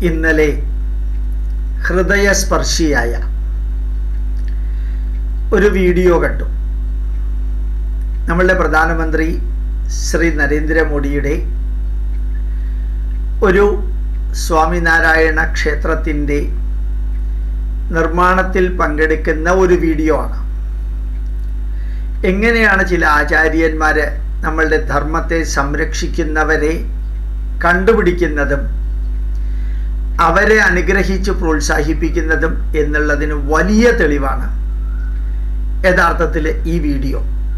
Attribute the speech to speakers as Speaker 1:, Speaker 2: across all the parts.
Speaker 1: ഇന്നലെ ഹൃദയസ്പർശിയായ ഒരു വീഡിയോ കണ്ടു നമ്മളുടെ പ്രധാനമന്ത്രി ശ്രീ നരേന്ദ്രമോദിയുടെ ഒരു സ്വാമിനാരായണ ക്ഷേത്രത്തിൻ്റെ നിർമ്മാണത്തിൽ പങ്കെടുക്കുന്ന ഒരു വീഡിയോ ആണ് എങ്ങനെയാണ് ചില ആചാര്യന്മാർ നമ്മളുടെ ധർമ്മത്തെ സംരക്ഷിക്കുന്നവരെ കണ്ടുപിടിക്കുന്നതും അവരെ അനുഗ്രഹിച്ച് പ്രോത്സാഹിപ്പിക്കുന്നതും എന്നുള്ളതിന് വലിയ തെളിവാണ് യഥാർത്ഥത്തിൽ ഈ വീഡിയോ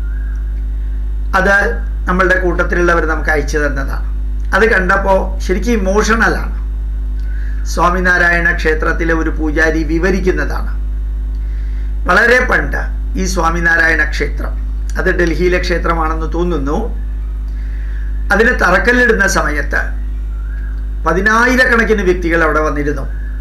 Speaker 1: അത് നമ്മളുടെ കൂട്ടത്തിലുള്ളവർ നമുക്ക് അയച്ചു തന്നതാണ് അത് കണ്ടപ്പോൾ ശരിക്കും ഇമോഷണലാണ് സ്വാമിനാരായണ ക്ഷേത്രത്തിലെ ഒരു പൂജാരി വിവരിക്കുന്നതാണ് വളരെ പണ്ട് ഈ സ്വാമിനാരായണ ക്ഷേത്രം അത് ഡൽഹിയിലെ ക്ഷേത്രമാണെന്ന് തോന്നുന്നു അതിന് തറക്കല്ലിടുന്ന സമയത്ത് പതിനായിരക്കണക്കിന് വ്യക്തികൾ അവിടെ വന്നിരുന്നു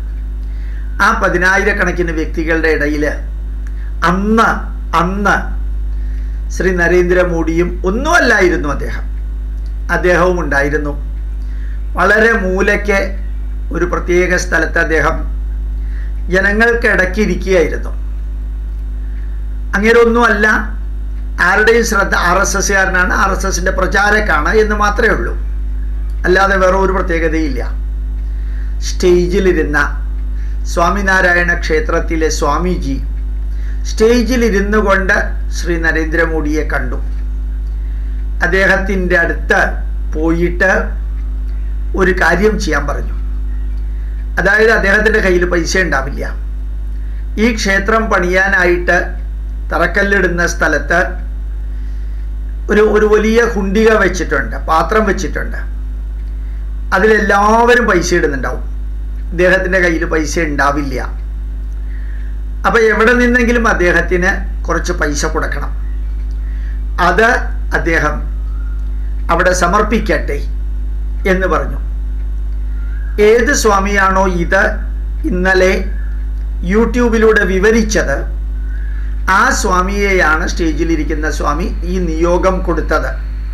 Speaker 1: ആ പതിനായിരക്കണക്കിന് വ്യക്തികളുടെ ഇടയിൽ അന്ന് അന്ന് ശ്രീ നരേന്ദ്രമോദിയും ഒന്നുമല്ലായിരുന്നു അദ്ദേഹം അദ്ദേഹവും ഉണ്ടായിരുന്നു വളരെ മൂലയ്ക്ക് ഒരു പ്രത്യേക സ്ഥലത്ത് അദ്ദേഹം ജനങ്ങൾക്കിടയ്ക്ക് ഇരിക്കുകയായിരുന്നു അങ്ങനെ ഒന്നുമല്ല ആരുടെയും ശ്രദ്ധ ആർ എസ് എസ്സുകാരനാണ് ആർ എസ് എസിൻ്റെ പ്രചാരക്കാണ് എന്ന് മാത്രമേ ഉള്ളൂ അല്ലാതെ വേറെ ഒരു പ്രത്യേകതയില്ല സ്റ്റേജിലിരുന്ന സ്വാമിനാരായണ ക്ഷേത്രത്തിലെ സ്വാമിജി സ്റ്റേജിലിരുന്നു കൊണ്ട് ശ്രീ നരേന്ദ്രമോദിയെ കണ്ടു അദ്ദേഹത്തിൻ്റെ അടുത്ത് പോയിട്ട് ഒരു കാര്യം ചെയ്യാൻ പറഞ്ഞു അതായത് അദ്ദേഹത്തിൻ്റെ കയ്യിൽ പൈസ ഉണ്ടാവില്ല ഈ ക്ഷേത്രം പണിയാനായിട്ട് തറക്കല്ലിടുന്ന സ്ഥലത്ത് ഒരു ഒരു വലിയ കുണ്ടിക വെച്ചിട്ടുണ്ട് പാത്രം വെച്ചിട്ടുണ്ട് അതിലെല്ലാവരും പൈസ ഇടുന്നുണ്ടാവും അദ്ദേഹത്തിൻ്റെ കയ്യിൽ പൈസ ഉണ്ടാവില്ല അപ്പം എവിടെ നിന്നെങ്കിലും അദ്ദേഹത്തിന് കുറച്ച് പൈസ കൊടുക്കണം അത് അദ്ദേഹം അവിടെ സമർപ്പിക്കട്ടെ എന്ന് പറഞ്ഞു ഏത് സ്വാമിയാണോ ഇത് ഇന്നലെ യൂട്യൂബിലൂടെ വിവരിച്ചത് ആ സ്വാമിയെയാണ് സ്റ്റേജിലിരിക്കുന്ന സ്വാമി ഈ നിയോഗം കൊടുത്തത്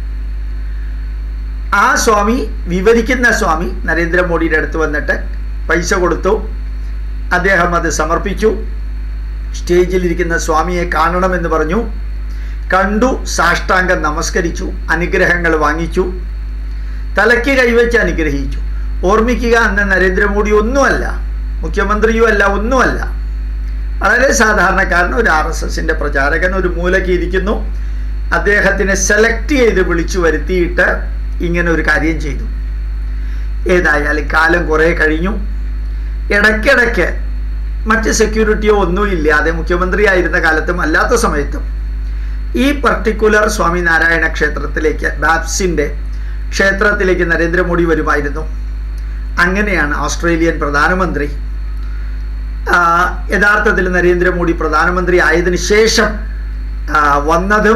Speaker 1: ആ സ്വാമി വിവരിക്കുന്ന സ്വാമി നരേന്ദ്രമോദിയുടെ അടുത്ത് വന്നിട്ട് പൈസ കൊടുത്തു അദ്ദേഹം അത് സമർപ്പിച്ചു സ്റ്റേജിലിരിക്കുന്ന സ്വാമിയെ കാണണമെന്ന് പറഞ്ഞു കണ്ടു സാഷ്ടാംഗം നമസ്കരിച്ചു അനുഗ്രഹങ്ങൾ വാങ്ങിച്ചു തലയ്ക്ക് കൈവച്ച് അനുഗ്രഹിച്ചു ഓർമ്മിക്കുക അന്ന് നരേന്ദ്രമോദി ഒന്നുമല്ല മുഖ്യമന്ത്രിയും അല്ല ഒന്നുമല്ല വളരെ സാധാരണക്കാരൻ ഒരു ആർ എസ് എസിൻ്റെ പ്രചാരകൻ ഒരു മൂലയ്ക്ക് ഇരിക്കുന്നു അദ്ദേഹത്തിനെ സെലക്ട് ചെയ്ത് വിളിച്ചു വരുത്തിയിട്ട് ഇങ്ങനെ ഒരു കാര്യം ചെയ്തു ഏതായാലും കാലം കുറേ കഴിഞ്ഞു ഇടയ്ക്കിടയ്ക്ക് മറ്റ് സെക്യൂരിറ്റിയോ ഒന്നുമില്ലാതെ മുഖ്യമന്ത്രി ആയിരുന്ന കാലത്തും അല്ലാത്ത സമയത്തും ഈ പർട്ടിക്കുലർ സ്വാമിനാരായണ ക്ഷേത്രത്തിലേക്ക് ബാപ്സിൻ്റെ ക്ഷേത്രത്തിലേക്ക് നരേന്ദ്രമോദി വരുമായിരുന്നു അങ്ങനെയാണ് ഓസ്ട്രേലിയൻ പ്രധാനമന്ത്രി യഥാർത്ഥത്തിൽ നരേന്ദ്രമോദി പ്രധാനമന്ത്രി ആയതിനു ശേഷം വന്നതും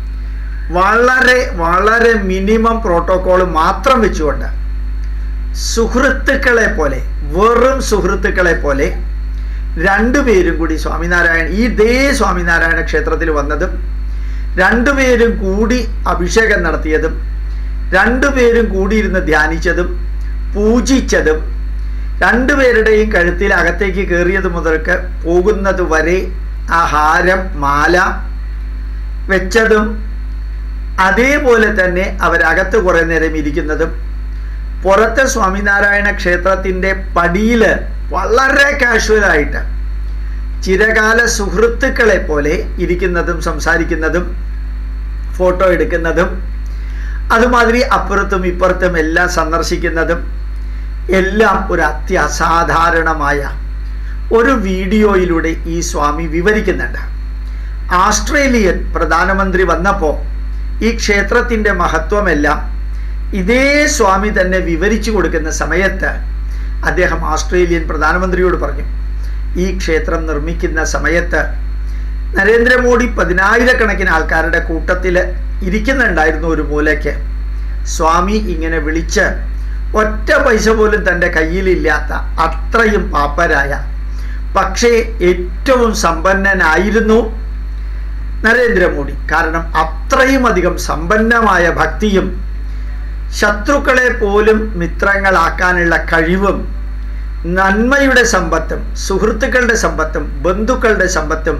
Speaker 1: വളരെ വളരെ മിനിമം പ്രോട്ടോക്കോൾ മാത്രം വെച്ചുകൊണ്ട് സുഹൃത്തുക്കളെ പോലെ വെറും സുഹൃത്തുക്കളെ പോലെ രണ്ടുപേരും കൂടി സ്വാമിനാരായണ ഈ ദേ സ്വാമിനാരായണ ക്ഷേത്രത്തിൽ വന്നതും രണ്ടുപേരും കൂടി അഭിഷേകം നടത്തിയതും രണ്ടുപേരും കൂടിയിരുന്ന് ധ്യാനിച്ചതും പൂജിച്ചതും രണ്ടുപേരുടെയും കഴുത്തിൽ അകത്തേക്ക് കയറിയത് മുതൽക്ക് പോകുന്നത് വരെ ആ ഹാരം മാല വെച്ചതും അതേപോലെ തന്നെ അവരകത്ത് കുറേ നേരം ഇരിക്കുന്നതും പുറത്തെ സ്വാമിനാരായണ ക്ഷേത്രത്തിൻ്റെ പടിയിൽ വളരെ കാഷ്വലായിട്ട് ചിരകാല സുഹൃത്തുക്കളെ പോലെ ഇരിക്കുന്നതും സംസാരിക്കുന്നതും ഫോട്ടോ എടുക്കുന്നതും അതുമാതിരി അപ്പുറത്തും ഇപ്പുറത്തും എല്ലാം സന്ദർശിക്കുന്നതും എല്ലാം ഒരു അത്യസാധാരണമായ ഒരു വീഡിയോയിലൂടെ ഈ സ്വാമി വിവരിക്കുന്നുണ്ട് ആസ്ട്രേലിയൻ പ്രധാനമന്ത്രി വന്നപ്പോൾ ഈ ക്ഷേത്രത്തിൻ്റെ മഹത്വമെല്ലാം ഇതേ സ്വാമി തന്നെ വിവരിച്ചു കൊടുക്കുന്ന സമയത്ത് അദ്ദേഹം ആസ്ട്രേലിയൻ പ്രധാനമന്ത്രിയോട് പറഞ്ഞു ഈ ക്ഷേത്രം നിർമ്മിക്കുന്ന സമയത്ത് നരേന്ദ്രമോദി പതിനായിരക്കണക്കിന് ആൾക്കാരുടെ കൂട്ടത്തിൽ ഇരിക്കുന്നുണ്ടായിരുന്നു ഒരു മൂലയ്ക്ക് സ്വാമി ഇങ്ങനെ വിളിച്ച് ഒറ്റ പൈസ പോലും തൻ്റെ കയ്യിലില്ലാത്ത അത്രയും പാപ്പരായ പക്ഷേ ഏറ്റവും സമ്പന്നനായിരുന്നു നരേന്ദ്രമോദി കാരണം അത്രയും അധികം സമ്പന്നമായ ഭക്തിയും ശത്രുക്കളെ പോലും മിത്രങ്ങളാക്കാനുള്ള കഴിവും നന്മയുടെ സമ്പത്തും സുഹൃത്തുക്കളുടെ സമ്പത്തും ബന്ധുക്കളുടെ സമ്പത്തും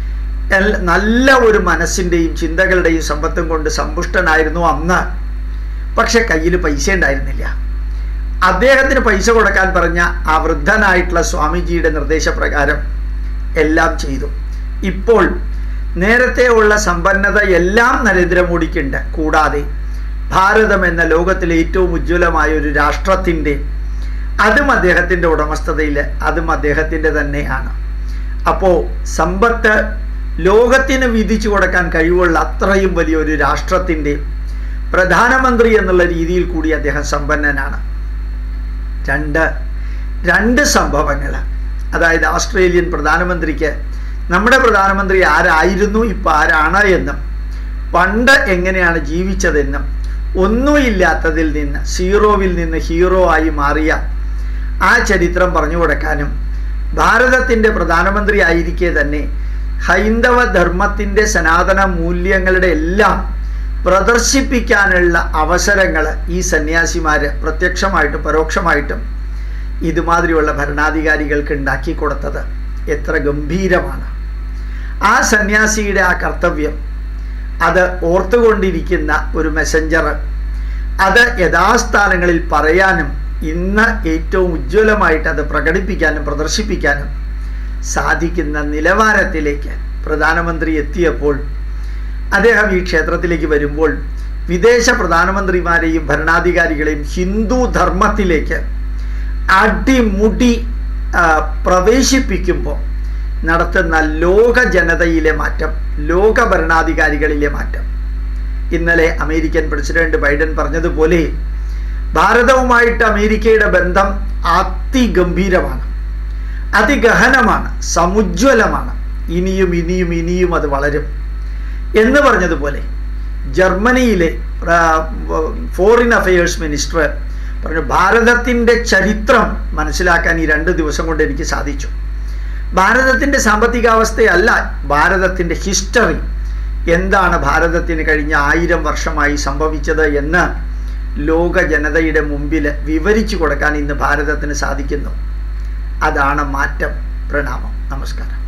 Speaker 1: നല്ല ഒരു മനസ്സിൻ്റെയും ചിന്തകളുടെയും സമ്പത്തും കൊണ്ട് സമ്പുഷ്ടനായിരുന്നു അന്ന് പക്ഷെ കയ്യിൽ പൈസ ഉണ്ടായിരുന്നില്ല അദ്ദേഹത്തിന് പൈസ കൊടുക്കാൻ പറഞ്ഞ ആ വൃദ്ധനായിട്ടുള്ള സ്വാമിജിയുടെ നിർദ്ദേശപ്രകാരം എല്ലാം ചെയ്തു ഇപ്പോൾ നേരത്തെ ഉള്ള സമ്പന്നത എല്ലാം നരേന്ദ്രമോദിക്കുണ്ട് കൂടാതെ ഭാരതം എന്ന ലോകത്തിലെ ഏറ്റവും ഉജ്ജ്വലമായ ഒരു രാഷ്ട്രത്തിൻ്റെ അതും അദ്ദേഹത്തിൻ്റെ ഉടമസ്ഥതയിൽ അതും അദ്ദേഹത്തിൻ്റെ തന്നെയാണ് അപ്പോൾ സമ്പത്ത് ലോകത്തിന് വിധിച്ചു കൊടുക്കാൻ കഴിവുള്ള അത്രയും വലിയൊരു രാഷ്ട്രത്തിൻ്റെ പ്രധാനമന്ത്രി എന്നുള്ള രീതിയിൽ കൂടി അദ്ദേഹം സമ്പന്നനാണ് രണ്ട് രണ്ട് സംഭവങ്ങൾ അതായത് ഓസ്ട്രേലിയൻ പ്രധാനമന്ത്രിക്ക് നമ്മുടെ പ്രധാനമന്ത്രി ആരായിരുന്നു ഇപ്പോൾ ആരാണ് എന്നും പണ്ട് എങ്ങനെയാണ് ജീവിച്ചതെന്നും ഒന്നുമില്ലാത്തതിൽ നിന്ന് സീറോവിൽ നിന്ന് ഹീറോ ആയി മാറിയ ആ ചരിത്രം പറഞ്ഞു കൊടുക്കാനും ഭാരതത്തിൻ്റെ പ്രധാനമന്ത്രി ആയിരിക്കെ തന്നെ ഹൈന്ദവ ധർമ്മത്തിൻ്റെ സനാതന മൂല്യങ്ങളുടെ എല്ലാം പ്രദർശിപ്പിക്കാനുള്ള അവസരങ്ങൾ ഈ സന്യാസിമാർ പ്രത്യക്ഷമായിട്ടും പരോക്ഷമായിട്ടും ഇതുമാതിരിയുള്ള ഭരണാധികാരികൾക്ക് ഉണ്ടാക്കി കൊടുത്തത് എത്ര ഗംഭീരമാണ് ആ സന്യാസിയുടെ ആ കർത്തവ്യം അത് ഓർത്തുകൊണ്ടിരിക്കുന്ന ഒരു മെസ്സഞ്ചർ അത് യഥാസ്ഥാനങ്ങളിൽ പറയാനും ഇന്ന് ഏറ്റവും ഉജ്ജ്വലമായിട്ട് അത് പ്രകടിപ്പിക്കാനും പ്രദർശിപ്പിക്കാനും സാധിക്കുന്ന നിലവാരത്തിലേക്ക് പ്രധാനമന്ത്രി എത്തിയപ്പോൾ അദ്ദേഹം ഈ ക്ഷേത്രത്തിലേക്ക് വരുമ്പോൾ വിദേശ പ്രധാനമന്ത്രിമാരെയും ഭരണാധികാരികളെയും ഹിന്ദു ധർമ്മത്തിലേക്ക് അടിമുടി പ്രവേശിപ്പിക്കുമ്പോൾ നടത്തുന്ന ലോക ജനതയിലെ മാറ്റം ലോക ഭരണാധികാരികളിലെ മാറ്റം ഇന്നലെ അമേരിക്കൻ പ്രസിഡന്റ് ബൈഡൻ പറഞ്ഞതുപോലെ ഭാരതവുമായിട്ട് അമേരിക്കയുടെ ബന്ധം അതിഗംഭീരമാണ് അതിഗഹനമാണ് സമുജ്വലമാണ് ഇനിയും ഇനിയും ഇനിയും അത് വളരും എന്ന് പറഞ്ഞതുപോലെ ജർമ്മനിയിലെ ഫോറിൻ അഫയേഴ്സ് മിനിസ്റ്റർ പറഞ്ഞു ഭാരതത്തിൻ്റെ ചരിത്രം മനസ്സിലാക്കാൻ ഈ രണ്ട് ദിവസം കൊണ്ട് എനിക്ക് സാധിച്ചു ഭാരതത്തിൻ്റെ സാമ്പത്തികാവസ്ഥയല്ല ഭാരതത്തിൻ്റെ ഹിസ്റ്ററി എന്താണ് ഭാരതത്തിന് കഴിഞ്ഞ ആയിരം വർഷമായി സംഭവിച്ചത് എന്ന് ലോക ജനതയുടെ മുമ്പിൽ വിവരിച്ചു കൊടുക്കാൻ ഇന്ന് ഭാരതത്തിന് സാധിക്കുന്നു അതാണ് മാറ്റം പ്രണാമം നമസ്കാരം